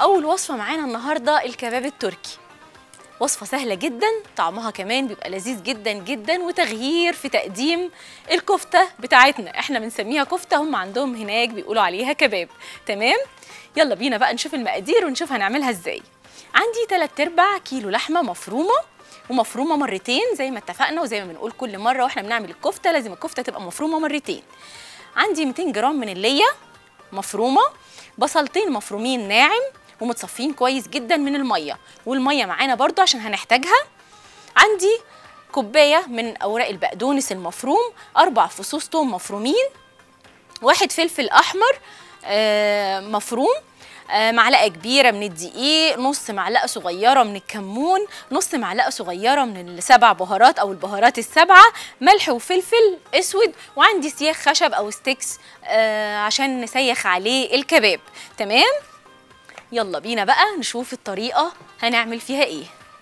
اول وصفه معانا النهارده الكباب التركي وصفه سهله جدا طعمها كمان بيبقى لذيذ جدا جدا وتغيير في تقديم الكفته بتاعتنا احنا بنسميها كفته هم عندهم هناك بيقولوا عليها كباب تمام يلا بينا بقى نشوف المقادير ونشوف هنعملها ازاي عندي 3 ارباع كيلو لحمه مفرومه ومفرومه مرتين زي ما اتفقنا وزي ما بنقول كل مره واحنا بنعمل الكفته لازم الكفته تبقى مفرومه مرتين عندي 200 جرام من الليه مفرومه بصلتين مفرومين ناعم ومتصفين كويس جدا من الميه والميه معانا برضو عشان هنحتاجها عندي كوبايه من اوراق البقدونس المفروم اربع فصوص توم مفرومين واحد فلفل احمر آه مفروم آه معلقه كبيره من الدقيق نص معلقه صغيره من الكمون نص معلقه صغيره من السبع بهارات او البهارات السبعه ملح وفلفل اسود وعندي سياخ خشب او ستيكس آه عشان نسيخ عليه الكباب تمام يلا بينا بقى نشوف الطريقه هنعمل فيها ايه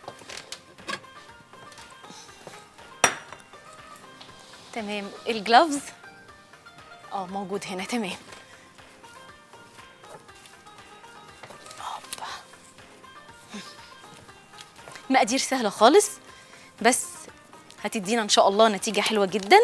تمام الجلافز اه موجود هنا تمام هوبا. مقادير سهله خالص بس هتدينا ان شاء الله نتيجه حلوه جدا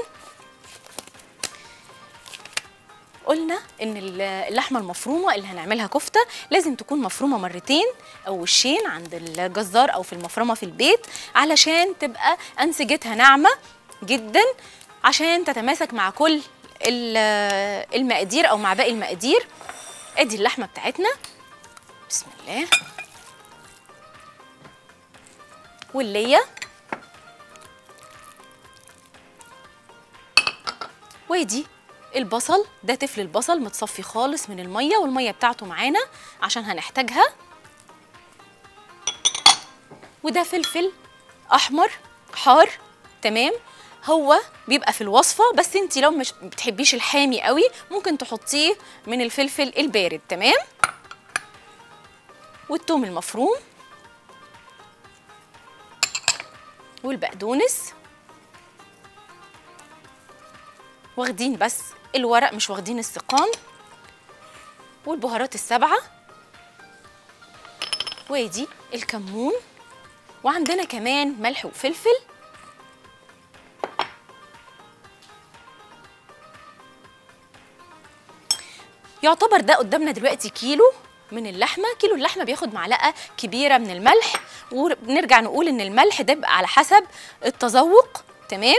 قلنا ان اللحمه المفرومه اللي هنعملها كفته لازم تكون مفرومه مرتين او وشين عند الجزار او في المفرمه في البيت علشان تبقى انسجتها ناعمه جدا عشان تتماسك مع كل المقادير او مع باقي المقادير ادي اللحمه بتاعتنا بسم الله والليه وادي البصل ده تفل البصل متصفي خالص من الميه والميه بتاعته معانا عشان هنحتاجها وده فلفل احمر حار تمام هو بيبقى في الوصفه بس انت لو مش بتحبيش الحامي قوي ممكن تحطيه من الفلفل البارد تمام والثوم المفروم والبقدونس واخدين بس الورق مش واخدين السقام والبهارات السبعه وادي الكمون وعندنا كمان ملح وفلفل يعتبر ده قدامنا دلوقتي كيلو من اللحمه كيلو اللحمه بياخد معلقه كبيره من الملح ونرجع نقول ان الملح ده بيبقى على حسب التذوق تمام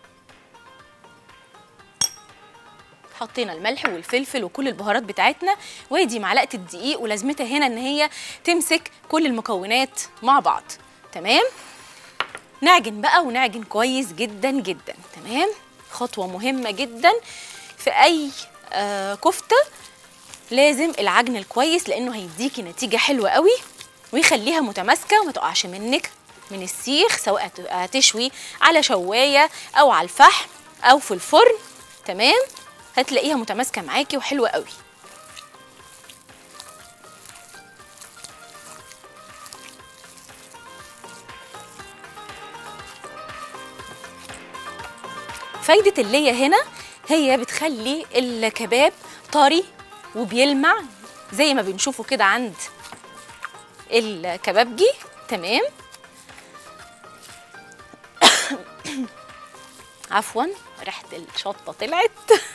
حطينا الملح والفلفل وكل البهارات بتاعتنا وادي معلقه الدقيق ولازمتها هنا ان هي تمسك كل المكونات مع بعض تمام نعجن بقى ونعجن كويس جدا جدا تمام خطوه مهمه جدا في اي آه كفته لازم العجن الكويس لانه هيديكي نتيجه حلوه قوي ويخليها متماسكه وما تقعش منك من السيخ سواء هتشوي على شوايه او على الفحم او في الفرن تمام هتلاقيها متماسكه معاكي وحلوه قوي فايده الليه هنا هي بتخلي الكباب طري وبيلمع زي ما بنشوفه كده عند الكبابجي تمام عفوا ريحه الشطه طلعت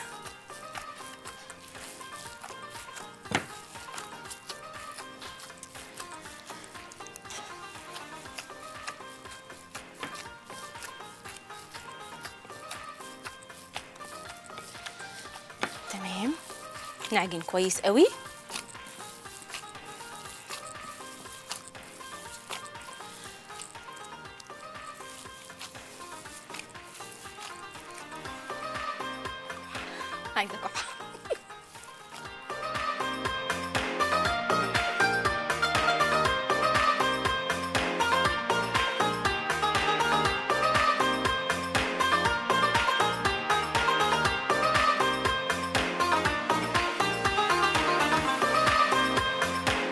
تمام نعجن كويس قوي عايزه كحه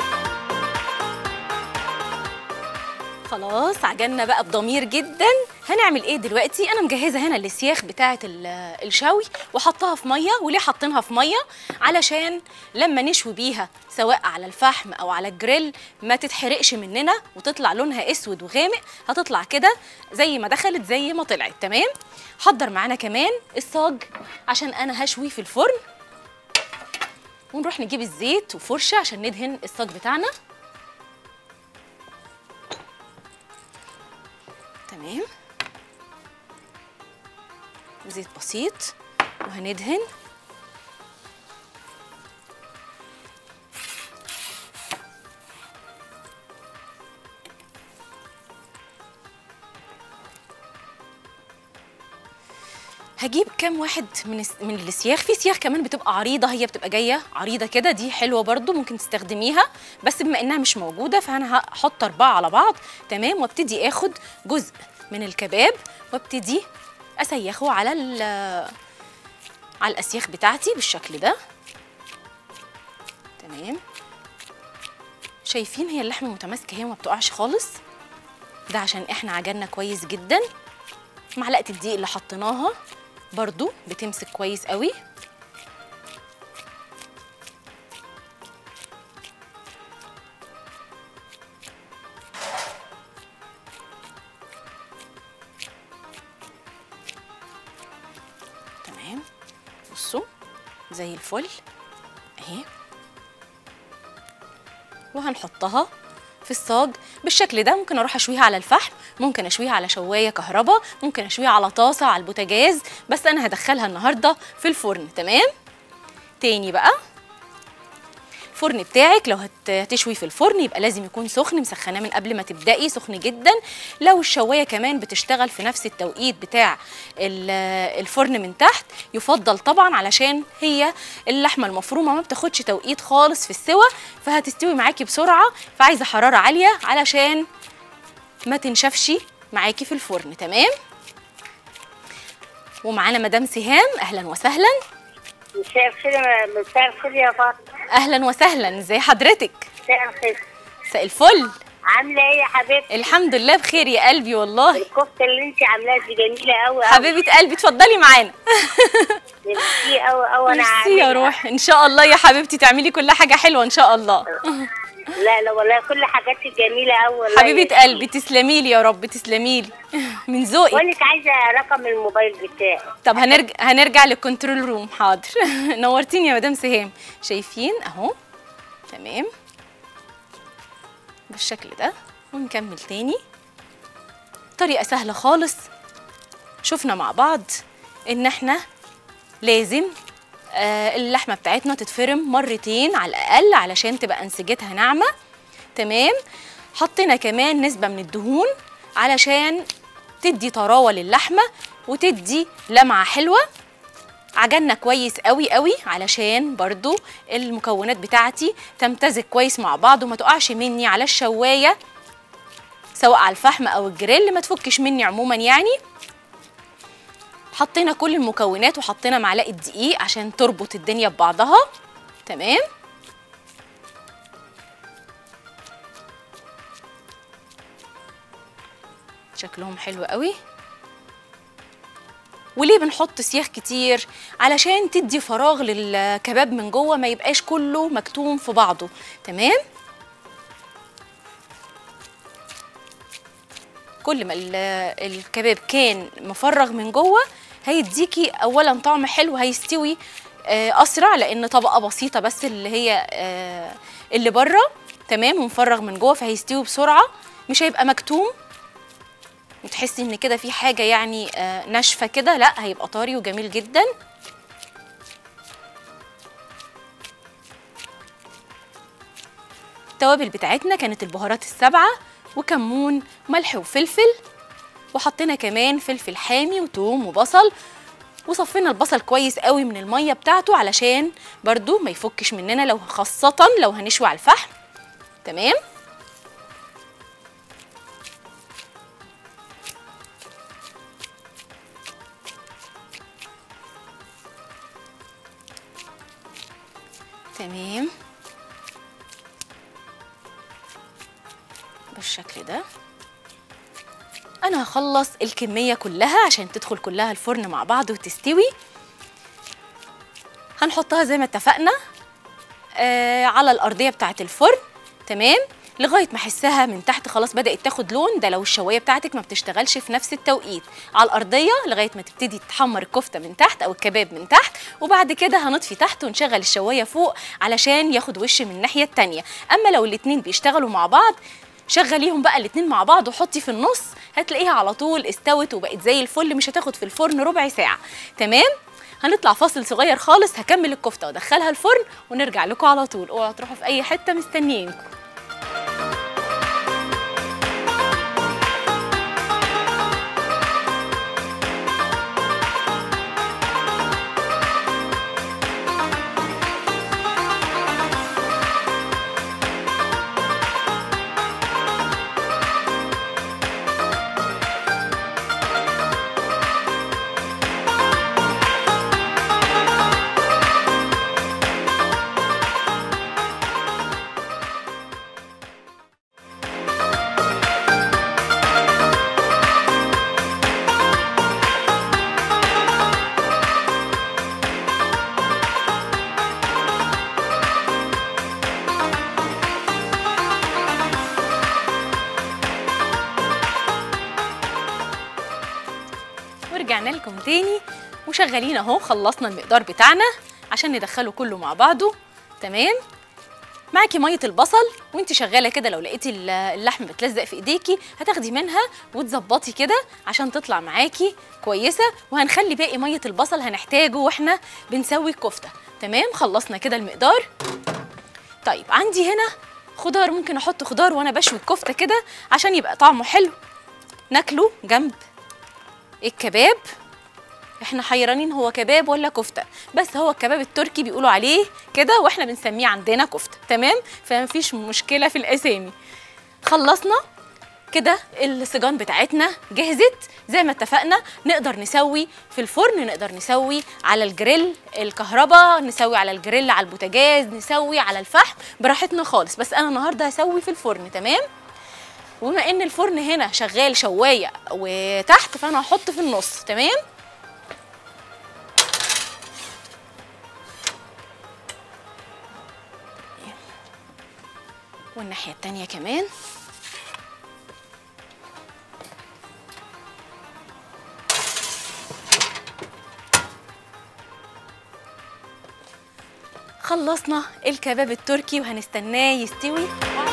خلاص عجلنا بقى بضمير جدا هنعمل ايه دلوقتي انا مجهزه هنا السياخ بتاعه ال- الشوي وحطها في ميه وليه حاطينها في ميه علشان لما نشوي بيها سواء على الفحم او على الجريل ما تتحرقش مننا وتطلع لونها اسود وغامق هتطلع كده زي ما دخلت زي ما طلعت تمام حضر معانا كمان الصاج عشان انا هشوي في الفرن ونروح نجيب الزيت وفرشه عشان ندهن الصاج بتاعنا تمام زيت بسيط وهندهن هجيب كام واحد من الس- من السياخ في سياخ كمان بتبقى عريضه هي بتبقى جايه عريضه كده دي حلوه برضو ممكن تستخدميها بس بما انها مش موجوده فانا هحط اربعه على بعض تمام وابتدي اخد جزء من الكباب وابتدي اسيخه على ال- على الاسياخ بتاعتي بالشكل ده تمام شايفين هي اللحمه متماسكه هي وما بتقعش خالص ده عشان احنا عجننا كويس جدا معلقه الدقيق اللي حطيناها برضو بتمسك كويس قوي تمام بصوا زي الفل اهي وهنحطها في الصاج بالشكل ده ممكن اروح اشويها على الفحم ممكن اشويها على شوايه كهرباء ممكن اشويها على طاسه على البوتاجاز بس انا هدخلها النهارده في الفرن تمام تاني بقى الفرن بتاعك لو هت- هتشوي في الفرن يبقى لازم يكون سخن مسخناه من قبل ما تبدأي سخن جدا لو الشوايه كمان بتشتغل في نفس التوقيت بتاع ال- الفرن من تحت يفضل طبعا علشان هي اللحمه المفرومه ما بتاخدش توقيت خالص في السوى فهتستوي معاكي بسرعه فعايزه حراره عاليه علشان ما تنشفش معاكي في الفرن تمام ومعانا مدام سهام اهلا وسهلا مساء الخير يا- مساء الخير يا فاطمة اهلا وسهلا ازي حضرتك مساء الخير مساء الفل عاملة ايه يا حبيبتي؟ الحمد لله بخير يا قلبي والله الكفتة اللي انت عاملاها دي جميلة قوي حبيبه قلبي اتفضلي معانا ميرسي قوي قوي انا ميرسي يا عاملها. روح ان شاء الله يا حبيبتي تعملي كل حاجه حلوه ان شاء الله لا لا والله كل حاجاتك جميلة قوي والله حبيبه قلبي تسلمي لي يا رب تسلمي لي من ذوقك بقول لك عايزة رقم الموبايل بتاعي طب هنرجع هنرجع للكنترول روم حاضر نورتيني يا مدام سهام شايفين اهو تمام بالشكل ده ونكمل تاني طريقه سهله خالص شفنا مع بعض ان احنا لازم آه، اللحمه بتاعتنا تتفرم مرتين على الاقل علشان تبقى انسجتها ناعمه تمام حطينا كمان نسبه من الدهون علشان تدي طراوه للحمه وتدي لمعه حلوه عجننا كويس قوي قوي علشان برضو المكونات بتاعتي تمتزج كويس مع بعض وما تقعش مني على الشوايه سواء على الفحم او الجريل ما تفكش مني عموما يعني حطينا كل المكونات وحطينا معلقه دقيق عشان تربط الدنيا ببعضها تمام شكلهم حلو قوي وليه بنحط سياخ كتير علشان تدي فراغ للكباب من جوه ما يبقاش كله مكتوم في بعضه تمام كل ما ال- الكباب كان مفرغ من جوه هيديكي اولا طعم حلو هيستوي آه، اسرع لان طبقه بسيطه بس اللي هي آه، اللي بره تمام ومفرغ من جوه فهيستوي بسرعه مش هيبقى مكتوم وتحسي ان كده في حاجه يعني آه، ناشفه كده لا هيبقى طري وجميل جدا التوابل بتاعتنا كانت البهارات السبعه وكمون ملح وفلفل وحطينا كمان فلفل حامي وتوم وبصل وصفينا البصل كويس قوي من الميه بتاعته علشان برضو ما يفكش مننا لو خاصه لو هنشوي على الفحم تمام تمام بالشكل ده انا هخلص الكميه كلها عشان تدخل كلها الفرن مع بعض وتستوي هنحطها زي ما اتفقنا آه على الارضيه بتاعه الفرن تمام لغايه ما احسها من تحت خلاص بدات تاخد لون ده لو الشوايه بتاعتك ما بتشتغلش في نفس التوقيت على الارضيه لغايه ما تبتدي تحمر الكفته من تحت او الكباب من تحت وبعد كده هنطفي تحت ونشغل الشوايه فوق علشان ياخد وش من الناحيه التانية اما لو الاتنين بيشتغلوا مع بعض شغليهم بقى الاتنين مع بعض وحطي في النص هتلاقيها على طول استوت وبقت زي الفل مش هتاخد في الفرن ربع ساعه تمام هنطلع فاصل صغير خالص هكمل الكفته وادخلها الفرن ونرجع لكم على طول اوعوا تروحوا في اي حته مستنيينكم ورجعنا لكم تاني وشغالين اهو خلصنا المقدار بتاعنا عشان ندخله كله مع بعضه تمام معاكي ميه البصل وانت شغاله كده لو لقيتي ال- اللحم بتلزق في ايديكي هتاخدي منها وتظبطي كده عشان تطلع معاكي كويسه وهنخلي باقي ميه البصل هنحتاجه واحنا بنسوي الكفته تمام خلصنا كده المقدار طيب عندي هنا خضار ممكن احط خضار وانا بشوي الكفته كده عشان يبقى طعمه حلو ناكله جنب الكباب احنا حيرانين هو كباب ولا كفته بس هو الكباب التركي بيقولوا عليه كده واحنا بنسميه عندنا كفته تمام فمفيش مشكله في الاسامي خلصنا كده السجان بتاعتنا جهزت زي ما اتفقنا نقدر نسوي في الفرن نقدر نسوي على الجريل الكهرباء نسوي على الجريل على البوتاجاز نسوي على الفحم براحتنا خالص بس انا النهارده هسوي في الفرن تمام وبما ان الفرن هنا شغال شوايه وتحت فانا هحط في النص تمام والناحيه التانيه كمان خلصنا الكباب التركي وهنستناه يستوي